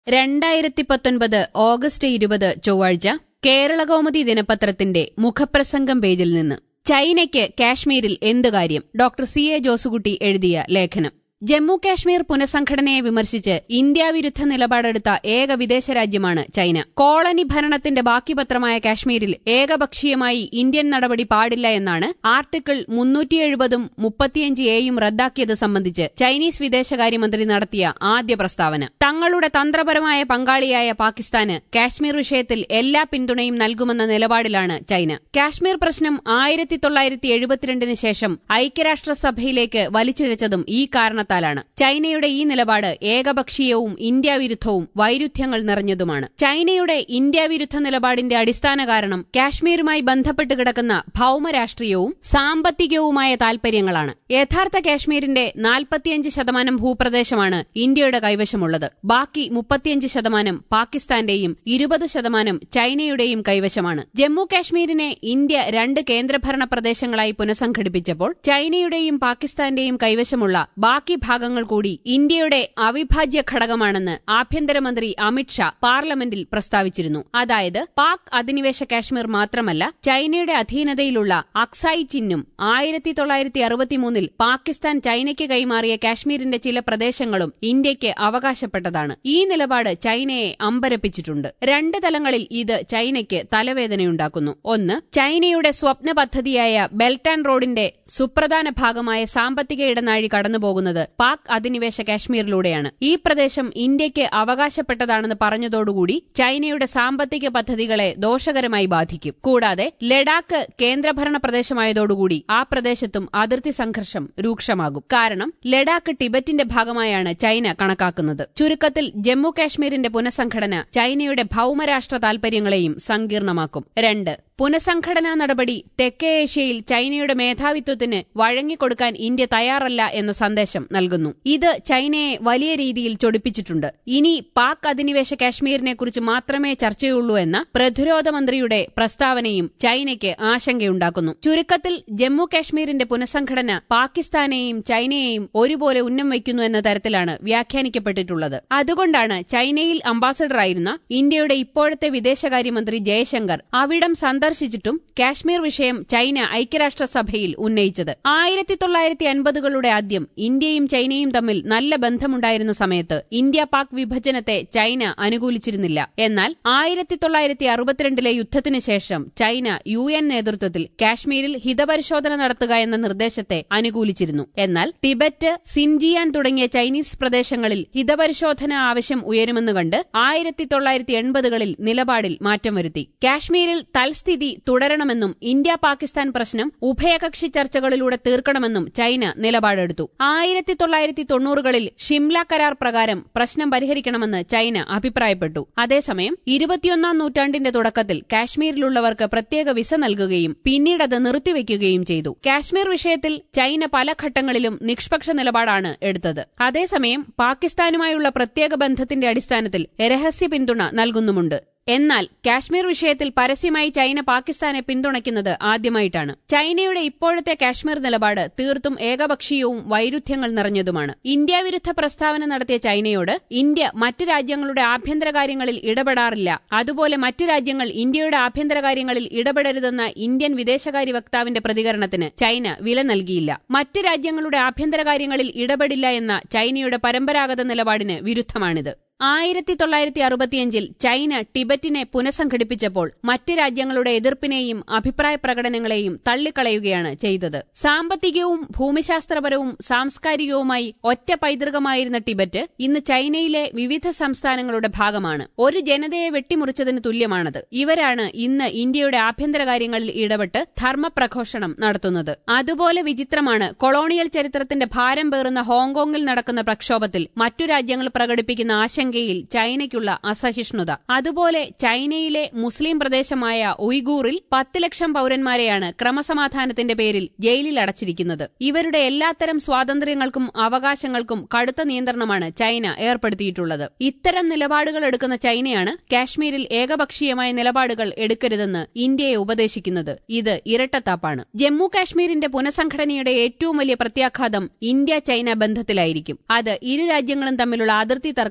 രണ്ടായിരത്തി പത്തൊൻപത് ഓഗസ്റ്റ് ഇരുപത് ചൊവ്വാഴ്ച കേരളകൗമുദി ദിനപത്രത്തിന്റെ മുഖപ്രസംഗം പേജിൽ നിന്ന് ചൈനയ്ക്ക് കാശ്മീരിൽ എന്ത് കാര്യം ഡോക്ടർ സി എ ജോസുകുട്ടി എഴുതിയ ലേഖനം ജമ്മു കാശ്മീർ പുനഃസംഘടനയെ വിമർശിച്ച് ഇന്ത്യ വിരുദ്ധ നിലപാടെടുത്ത ഏക വിദേശ രാജ്യമാണ് ചൈന കോളനി ഭരണത്തിന്റെ ബാക്കിപത്രമായ കാശ്മീരിൽ ഏകപക്ഷീയമായി ഇന്ത്യൻ നടപടി പാടില്ല എന്നാണ് ആർട്ടിക്കിൾ മുന്നൂറ്റി എഴുപതും മുപ്പത്തിയഞ്ച് എയും റദ്ദാക്കിയത് സംബന്ധിച്ച് ചൈനീസ് വിദേശകാര്യമന്ത്രി നടത്തിയ ആദ്യ പ്രസ്താവന തങ്ങളുടെ തന്ത്രപരമായ പങ്കാളിയായ പാകിസ്ഥാന് കാശ്മീർ വിഷയത്തിൽ എല്ലാ പിന്തുണയും നൽകുമെന്ന നിലപാടിലാണ് ചൈന കാശ്മീർ പ്രശ്നം ആയിരത്തി തൊള്ളായിരത്തി എഴുപത്തിരണ്ടിന് ശേഷം ഐക്യരാഷ്ട്രസഭയിലേക്ക് വലിച്ചിഴച്ചതും ഈ കാരണത്താലാണ് ചൈനയുടെ ഈ നിലപാട് ഏകപക്ഷീയവും ഇന്ത്യ വിരുദ്ധവും വൈരുദ്ധ്യങ്ങൾ നിറഞ്ഞതുമാണ് ചൈനയുടെ ഇന്ത്യ വിരുദ്ധ നിലപാടിന്റെ അടിസ്ഥാന കാരണം കാശ്മീരുമായി ബന്ധപ്പെട്ട് കിടക്കുന്ന ഭൌമരാഷ്ട്രീയവും സാമ്പത്തികവുമായ താൽപര്യങ്ങളാണ് യഥാർത്ഥ കാശ്മീരിന്റെ നാൽപ്പത്തിയഞ്ച് ശതമാനം ഭൂപ്രദേശമാണ് ഇന്ത്യയുടെ കൈവശമുള്ളത് ബാക്കി മുപ്പത്തിയഞ്ച് ശതമാനം പാകിസ്ഥാന്റെയും ഇരുപത് ശതമാനം ചൈനയുടെയും കൈവശമാണ് ജമ്മു കാശ്മീരിനെ ഇന്ത്യ രണ്ട് കേന്ദ്രഭരണ പ്രദേശങ്ങളായി പുനഃസംഘടിപ്പിച്ചപ്പോൾ ചൈനയുടെയും പാകിസ്ഥാന്റെയും കൈവശമുള്ള ബാക്കി ഭാഗങ്ങൾ കൂടി ഇന്ത്യയുടെ അവിഭാജ്യ ഘടകമാണെന്ന് ആഭ്യന്തരമന്ത്രി അമിത്ഷാ പാർലമെന്റിൽ പ്രസ്താവിച്ചിരുന്നു അതായത് പാക് അധിനിവേശ കാശ്മീർ മാത്രമല്ല ചൈനയുടെ അധീനതയിലുള്ള അക്സായി ചിന്നും ആയിരത്തി തൊള്ളായിരത്തി അറുപത്തിമൂന്നിൽ പാകിസ്ഥാൻ ചൈനയ്ക്ക് കൈമാറിയ കാശ്മീരിന്റെ ചില പ്രദേശങ്ങളും ഇന്ത്യയ്ക്ക് അവകാശപ്പെട്ടതാണ് ഈ നിലപാട് ചൈനയെ അമ്പരപ്പിച്ചിട്ടുണ്ട് രണ്ട് തലങ്ങളിൽ ഇത് ചൈനയ്ക്ക് തലവേദനയുണ്ടാക്കുന്നു ഒന്ന് ചൈനയുടെ സ്വപ്ന പദ്ധതിയായ ബെൽറ്റ് ആൻഡ് റോഡിന്റെ സുപ്രധാന ഭാഗമായ സാമ്പത്തിക ഇടനാഴി കടന്നുപോകുന്നത് പാക് അധിനിവേശ കാശ്മീരിലൂടെയാണ് ഈ പ്രദേശം ഇന്ത്യയ്ക്ക് അവകാശപ്പെട്ടതാണെന്ന് പറഞ്ഞതോടുകൂടി ചൈനയുടെ സാമ്പത്തിക പദ്ധതികളെ ദോഷകരമായി ബാധിക്കും കൂടാതെ ലഡാക്ക് കേന്ദ്രഭരണ പ്രദേശമായതോടുകൂടി ആ പ്രദേശത്തും അതിർത്തി സംഘർഷം രൂക്ഷമാകും കാരണം ലഡാക്ക് ടിബറ്റിന്റെ ഭാഗമായാണ് ചൈന കണക്കാക്കുന്നത് ചുരുക്കത്തിൽ ജമ്മു കാശ്മീരിന്റെ പുനഃസംഘടന ചൈനയുടെ ഭൌമരാഷ്ട്ര താൽപര്യങ്ങളെയും സങ്കീർണമാക്കും രണ്ട് പുനഃസംഘടനാ നടപടി തെക്കേ ഏഷ്യയിൽ ചൈനയുടെ മേധാവിത്വത്തിന് വഴങ്ങിക്കൊടുക്കാൻ ഇന്ത്യ തയ്യാറല്ല എന്ന സന്ദേശം നൽകുന്നു ഇത് ചൈനയെ വലിയ രീതിയിൽ ചൊടിപ്പിച്ചിട്ടുണ്ട് ഇനി പാക് അധിനിവേശ കാശ്മീരിനെക്കുറിച്ച് മാത്രമേ ചർച്ചയുള്ളൂ എന്ന പ്രതിരോധ മന്ത്രിയുടെ പ്രസ്താവനയും ചൈനയ്ക്ക് ആശങ്കയുണ്ടാക്കുന്നു ചുരുക്കത്തിൽ ജമ്മു കാശ്മീരിന്റെ പുനഃസംഘടന പാകിസ്ഥാനെയും ചൈനയെയും ഒരുപോലെ ഉന്നം വയ്ക്കുന്നു എന്ന തരത്തിലാണ് വ്യാഖ്യാനിക്കപ്പെട്ടിട്ടുള്ളത് അതുകൊണ്ടാണ് ചൈനയിൽ അംബാസഡറായിരുന്ന ഇന്ത്യയുടെ ഇപ്പോഴത്തെ വിദേശകാര്യമന്ത്രി ജയശങ്കർ അവിടം സന്ദർശിച്ചിട്ടും കാശ്മീർ വിഷയം ചൈന ഐക്യരാഷ്ട്രസഭയിൽ ഉന്നയിച്ചത് ആയിരത്തി തൊള്ളായിരത്തി അൻപതുകളുടെ ആദ്യം ഇന്ത്യയും ചൈനയും തമ്മിൽ നല്ല ബന്ധമുണ്ടായിരുന്ന സമയത്ത് ഇന്ത്യ പാക് വിഭജനത്തെ ചൈന അനുകൂലിച്ചിരുന്നില്ല എന്നാൽ ആയിരത്തി തൊള്ളായിരത്തി അറുപത്തിരണ്ടിലെ യുദ്ധത്തിന് ശേഷം ചൈന യു എൻ നേതൃത്വത്തിൽ കാശ്മീരിൽ ഹിതപരിശോധന നടത്തുക എന്ന നിർദ്ദേശത്തെ അനുകൂലിച്ചിരുന്നു എന്നാൽ ടിബറ്റ് സിൻജിയാൻ തുടങ്ങിയ ചൈനീസ് പ്രദേശങ്ങളിൽ ഹിതപരിശോധന ആവശ്യം ഉയരുമെന്ന് കണ്ട് ആയിരത്തി തൊള്ളായിരത്തി എൺപതുകളിൽ നിലപാടിൽ മാറ്റം വരുത്തി കാശ്മീരിൽ തൽസ്ഥിതി തുടരണമെന്നും ഇന്ത്യ പാകിസ്ഥാൻ പ്രശ്നം ഉഭയകക്ഷി ചർച്ചകളിലൂടെ തീർക്കണമെന്നും ചൈന നിലപാടെടുത്തു ആയിരത്തി തൊള്ളായിരത്തി തൊണ്ണൂറുകളിൽ ഷിംല കരാർ പ്രകാരം പ്രശ്നം പരിഹരിക്കണമെന്ന് ചൈന അഭിപ്രായപ്പെട്ടു അതേസമയം ഇരുപത്തിയൊന്നാം നൂറ്റാണ്ടിന്റെ തുടക്കത്തിൽ കാശ്മീരിലുള്ളവർക്ക് പ്രത്യേക വിസ നൽകുകയും പിന്നീട് അത് നിർത്തിവെക്കുകയും ചെയ്തു കാശ്മീർ വിഷയത്തിൽ ചൈന പല ഘട്ടങ്ങളിലും നിഷ്പക്ഷ നിലപാടാണ് എടുത്തത് അതേസമയം പാകിസ്ഥാനുമായുള്ള പ്രത്യേക ബന്ധത്തിന്റെ അടിസ്ഥാനത്തിൽ രഹസ്യ പിന്തുണ നൽകുന്നുമുണ്ട് എന്നാൽ കാശ്മീർ വിഷയത്തിൽ പരസ്യമായി ചൈന പാകിസ്ഥാനെ പിന്തുണയ്ക്കുന്നത് ആദ്യമായിട്ടാണ് ചൈനയുടെ ഇപ്പോഴത്തെ കാശ്മീർ നിലപാട് തീർത്തും ഏകപക്ഷീയവും വൈരുദ്ധ്യങ്ങൾ നിറഞ്ഞതുമാണ് ഇന്ത്യ വിരുദ്ധ പ്രസ്താവന നടത്തിയ ചൈനയോട് ഇന്ത്യ മറ്റ് രാജ്യങ്ങളുടെ ആഭ്യന്തര കാര്യങ്ങളിൽ ഇടപെടാറില്ല അതുപോലെ മറ്റ് രാജ്യങ്ങൾ ഇന്ത്യയുടെ ആഭ്യന്തര കാര്യങ്ങളിൽ ഇടപെടരുതെന്ന ഇന്ത്യൻ വിദേശകാര്യ വക്താവിന്റെ പ്രതികരണത്തിന് ചൈന വില നൽകിയില്ല മറ്റ് രാജ്യങ്ങളുടെ ആഭ്യന്തര കാര്യങ്ങളിൽ ഇടപെടില്ല എന്ന ചൈനയുടെ പരമ്പരാഗത നിലപാടിന് വിരുദ്ധമാണിത് ആയിരത്തി തൊള്ളായിരത്തി അറുപത്തിയഞ്ചിൽ ചൈന ടിബറ്റിനെ പുനഃസംഘടിപ്പിച്ചപ്പോൾ മറ്റ് രാജ്യങ്ങളുടെ എതിർപ്പിനെയും അഭിപ്രായ പ്രകടനങ്ങളെയും തള്ളിക്കളയുകയാണ് ചെയ്തത് സാമ്പത്തികവും ഭൂമിശാസ്ത്രപരവും സാംസ്കാരികവുമായി ഒറ്റ പൈതൃകമായിരുന്ന ടിബറ്റ് ഇന്ന് ചൈനയിലെ വിവിധ സംസ്ഥാനങ്ങളുടെ ഭാഗമാണ് ഒരു ജനതയെ വെട്ടിമുറിച്ചതിന് തുല്യമാണത് ഇവരാണ് ഇന്ന് ഇന്ത്യയുടെ ആഭ്യന്തര കാര്യങ്ങളിൽ ഇടപെട്ട് ധർമ്മപ്രഘോഷണം നടത്തുന്നത് അതുപോലെ വിചിത്രമാണ് കൊളോണിയൽ ചരിത്രത്തിന്റെ ഭാരം പേറുന്ന ഹോങ്കോങ്ങിൽ നടക്കുന്ന പ്രക്ഷോഭത്തിൽ മറ്റു രാജ്യങ്ങൾ പ്രകടിപ്പിക്കുന്ന ആശങ്ക ആശങ്കയിൽ ചൈനയ്ക്കുള്ള അസഹിഷ്ണുത അതുപോലെ ചൈനയിലെ മുസ്ലിം പ്രദേശമായ ഉയ്ഗൂറിൽ പത്ത് ലക്ഷം പൌരന്മാരെയാണ് ക്രമസമാധാനത്തിന്റെ പേരിൽ ജയിലിൽ അടച്ചിരിക്കുന്നത് ഇവരുടെ എല്ലാത്തരം സ്വാതന്ത്ര്യങ്ങൾക്കും അവകാശങ്ങൾക്കും കടുത്ത നിയന്ത്രണമാണ് ചൈന ഏർപ്പെടുത്തിയിട്ടുള്ളത് ഇത്തരം നിലപാടുകൾ എടുക്കുന്ന ചൈനയാണ് കാശ്മീരിൽ ഏകപക്ഷീയമായ നിലപാടുകൾ എടുക്കരുതെന്ന് ഇന്ത്യയെ ഉപദേശിക്കുന്നത് ഇത് ഇരട്ടത്താപ്പാണ് ജമ്മു കാശ്മീരിന്റെ പുനഃസംഘടനയുടെ ഏറ്റവും വലിയ പ്രത്യാഘാതം ഇന്ത്യ ചൈന ബന്ധത്തിലായിരിക്കും അത് ഇരു രാജ്യങ്ങളും തമ്മിലുള്ള അതിർത്തി തർക്കം സങ്കീർണ്ണ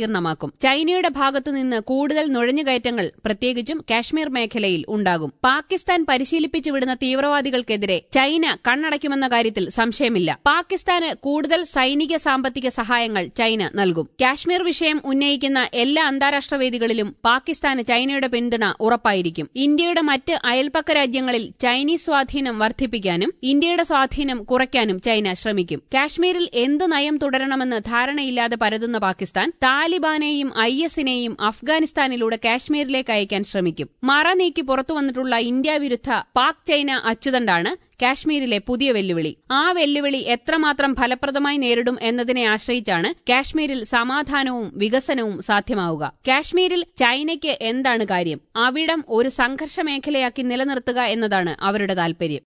സങ്കീർണമാക്കും ചൈനയുടെ ഭാഗത്തുനിന്ന് കൂടുതൽ നുഴഞ്ഞുകയറ്റങ്ങൾ പ്രത്യേകിച്ചും കാശ്മീർ മേഖലയിൽ ഉണ്ടാകും പാകിസ്ഥാൻ പരിശീലിപ്പിച്ചു വിടുന്ന തീവ്രവാദികൾക്കെതിരെ ചൈന കണ്ണടയ്ക്കുമെന്ന കാര്യത്തിൽ സംശയമില്ല പാകിസ്ഥാന് കൂടുതൽ സൈനിക സാമ്പത്തിക സഹായങ്ങൾ ചൈന നൽകും കാശ്മീർ വിഷയം ഉന്നയിക്കുന്ന എല്ലാ അന്താരാഷ്ട്ര വേദികളിലും പാകിസ്ഥാന് ചൈനയുടെ പിന്തുണ ഉറപ്പായിരിക്കും ഇന്ത്യയുടെ മറ്റ് അയൽപക്ക രാജ്യങ്ങളിൽ ചൈനീസ് സ്വാധീനം വർദ്ധിപ്പിക്കാനും ഇന്ത്യയുടെ സ്വാധീനം കുറയ്ക്കാനും ചൈന ശ്രമിക്കും കാശ്മീരിൽ എന്തു നയം തുടരണമെന്ന് ധാരണയില്ലാതെ പരതുന്ന പാകിസ്ഥാൻ താലിബാനെയും ഐ എസിനെയും അഫ്ഗാനിസ്ഥാനിലൂടെ കാശ്മീരിലേക്ക് അയക്കാൻ ശ്രമിക്കും മറ നീക്കി പുറത്തുവന്നിട്ടുള്ള ഇന്ത്യ വിരുദ്ധ പാക് ചൈന അച്ചുതണ്ടാണ് കാശ്മീരിലെ പുതിയ വെല്ലുവിളി ആ വെല്ലുവിളി എത്രമാത്രം ഫലപ്രദമായി നേരിടും എന്നതിനെ ആശ്രയിച്ചാണ് കാശ്മീരിൽ സമാധാനവും വികസനവും സാധ്യമാവുക കാശ്മീരിൽ ചൈനയ്ക്ക് എന്താണ് കാര്യം അവിടം ഒരു സംഘർഷ മേഖലയാക്കി നിലനിർത്തുക എന്നതാണ് അവരുടെ താൽപര്യം